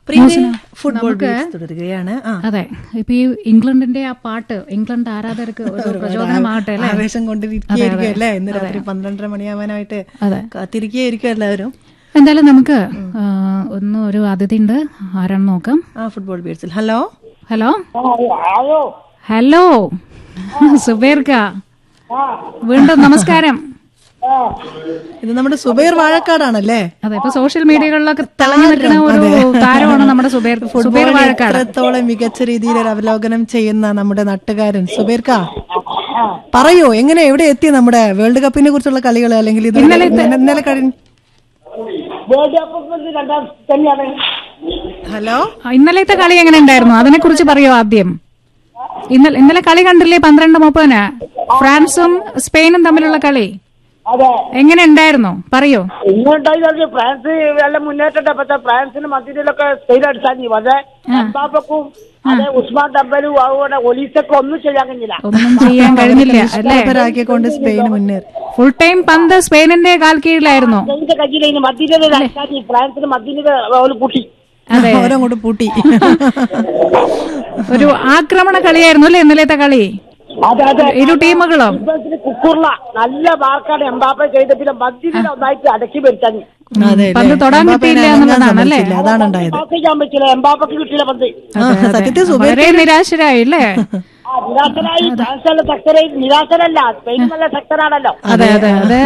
പ്രിയ football beats തുടരുകയാണ് ആ അതെ ഇപ്പൊ ഈ ഇംഗ്ലണ്ടിന്റെ ആ പാട്ട് ഇംഗ്ലണ്ട് ആരാധകർക്ക് ഒരു പ്രചോദനമാകട്ടെ അല്ലേ ആവേശം കൊണ്ടിരിക്കുകയായിരിക്കും അല്ലേ ഇന്ന് രാത്രി പന്ത്രണ്ടര മണിയാവാനായിട്ട് അതെ കാത്തിരിക്കുകയായിരിക്കും എല്ലാവരും എന്തായാലും നമുക്ക് ആ, ഒന്ന് ഒരു അതിഥി ഉണ്ട് ആരാണെന്ന് നോക്കാം ആ ഫുട്ബോൾ ബീറ്റ്സിൽ ഹലോ ഹലോ ഹലോ ഹലോ സുബേർക്ക വീണ്ടും നമസ്കാരം ഇത് നമ്മുടെ സുബൈർ വാഴക്കാടാണല്ലേ അതെ ഇപ്പൊ സോഷ്യൽ മീഡിയകളിലൊക്കെ തിളങ്ങി നിൽക്കുന്ന ഒരു താരമാണ് നമ്മുടെ സുബേർ സുബേർ ഫുട്ബോൾ വാഴക്കാട് എത്രത്തോളം മികച്ച രീതിയിൽ ഒരു അവലോകനം ചെയ്യുന്ന നമ്മുടെ നാട്ടുകാരൻ സുബൈർക്ക പറയൂ എങ്ങനെ എവിടെ എത്തി നമ്മുടെ വേൾഡ് കപ്പിനെ കുറിച്ചുള്ള കളികൾ അല്ലെങ്കിൽ ഇത് ഇന്നലെ കഴിഞ്ഞ വേൾഡ് കപ്പ് രണ്ടാം തന്നെയാണ് ഹലോ ആ, ഇന്നലത്തെ കളി എങ്ങനെ ഉണ്ടായിരുന്നു അതിനെ കുറിച്ച് പറയോ ആദ്യം ഇന്നലെ ഇന്നലെ കളി കണ്ടില്ലേ പന്ത്രണ്ട് മുപ്പതിന് ഫ്രാൻസും സ്പെയിനും തമ്മിലുള്ള കളി അതെ എങ്ങനെ ഉണ്ടായിരുന്നു പറയോ ഇങ്ങോട്ടായി ഫ്രാൻസ് എല്ലാം മുന്നേറ്റം പക്ഷെ ഫ്രാൻസിന് മധ്യത്തിലൊക്കെ സ്പെയിൻ അടിച്ചാൽ പക്ഷെ എംബാപ്പക്കും അതെ ഉസ്മാൻ ഡമ്പലും അതുപോലെ ഒലീസക്കും ഒന്നും ചെയ്യാൻ കഴിഞ്ഞില്ല ഒന്നും ചെയ്യാൻ കഴിഞ്ഞില്ല അല്ലേ നിഷ്പ്രഭരാക്കിക്കൊണ്ട് സ്പെയിൻ മുന്നേറി ഫുൾ ടൈം പന്ത് സ്പെയിനിന്റെ കാൽ കീഴിലായിരുന്നു സ്പെയിനിന്റെ കയ്യിൽ മധ്യത്തിൽ അടിച്ചാൽ ഫ്രാൻസിന് മധ്യത്തിൽ ഒരു കുട്ടി അതെ അവരങ്ങോട്ട് പൂട്ടി ഒരു ആക്രമണ കളിയായിരുന്നു അല്ലേ ഇന്നലത്തെ കളി അതെ അതെ ഇരു ടീമുകളും ഡിഫൻസിന് കുക്കുറുള്ള നല്ല മാർക്കാണ് എംബാപ്പ ചെയ്ത പിന്നെ മധ്യത്തിൽ ഒന്നായിട്ട് അടക്കി വരുത്താൻ അതെ പന്ത് തൊടാൻ കിട്ടിയില്ല എന്നുള്ളതാണ് അല്ലേ അതാണ് ഉണ്ടായത് പാസ് ചെയ്യാൻ പറ്റില്ല എംബാപ്പക്ക് കിട്ടിയില്ല പന്ത് ആ, സത്യത്തിൽ സുബൈർ വളരെ നിരാശരായി അല്ലേ ആ, നിരാശനായി ഫ്രാൻസ് നല്ല ശക്തരായി നിരാശനല്ല സ്പെയിൻ നല്ല ശക്തനാണല്ലോ അതെ അതെ അതെ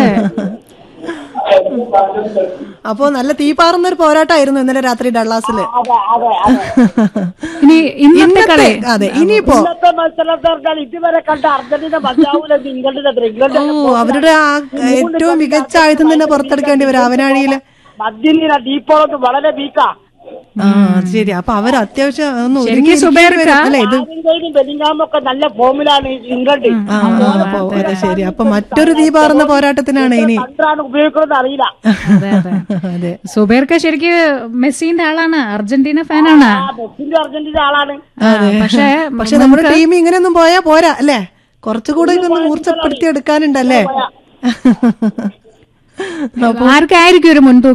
അപ്പോ നല്ല തീപാറുന്ന ഒരു പോരാട്ടമായിരുന്നു ഇന്നലെ രാത്രി ഡള്ളാസില് അതെ അതെ അതെ ഇനി ഇന്നത്തെ കളി അതെ ഇനിയിപ്പോ ഇന്നത്തെ മത്സരത്തെ പറഞ്ഞാൽ ഇതുവരെ കണ്ട അർജന്റീന മതിയാവൂല ഇംഗ്ലണ്ടിന്റെ അത്ര ഇംഗ്ലണ്ട് ഓ അവരുടെ ആ ഏറ്റവും മികച്ച ആയുധം തന്നെ പുറത്തെടുക്കേണ്ടി വരും അവനാഴിയില് മധ്യനിര ഡീപ്പോളൊക്കെ വളരെ വീക്കാ ആ അത് ശരി അപ്പൊ അവർ അത്യാവശ്യം ഒന്ന് ശരിക്കും ഒരുങ്ങിയിരിക്കേണ്ടി സുബൈർക്ക വരും. അല്ലെ ഇത് ആരിന്റെയും ബെലിംഗാമും ഒക്കെ നല്ല ഫോമിലാണ് ഇംഗ്ലണ്ട് ആ അപ്പൊ അതെ ശരി അപ്പൊ മറ്റൊരു തീപാറുന്ന പോരാട്ടത്തിനാണ് ഇനി തന്ത്രാണ് ഉപയോഗിക്കുന്നത് അറിയില്ല അതെ അതെ അതെ സുബൈർക്ക് ശരിക്ക് മെസ്സിന്റെ ആളാണ് അർജന്റീന ഫാനാണ് ആ മെസ്സിന്റെ അർജന്റീന ആളാണ് പക്ഷേ പക്ഷെ നമ്മുടെ ടീം ഇങ്ങനെയൊന്നും പോയാ പോരാ അല്ലേ കുറച്ചുകൂടെ ഇതൊന്ന് മൂർച്ചപ്പെടുത്തി എടുക്കാനുണ്ടല്ലേ ആർക്കായിരിക്കും ഒരു മുൻതൂക്കം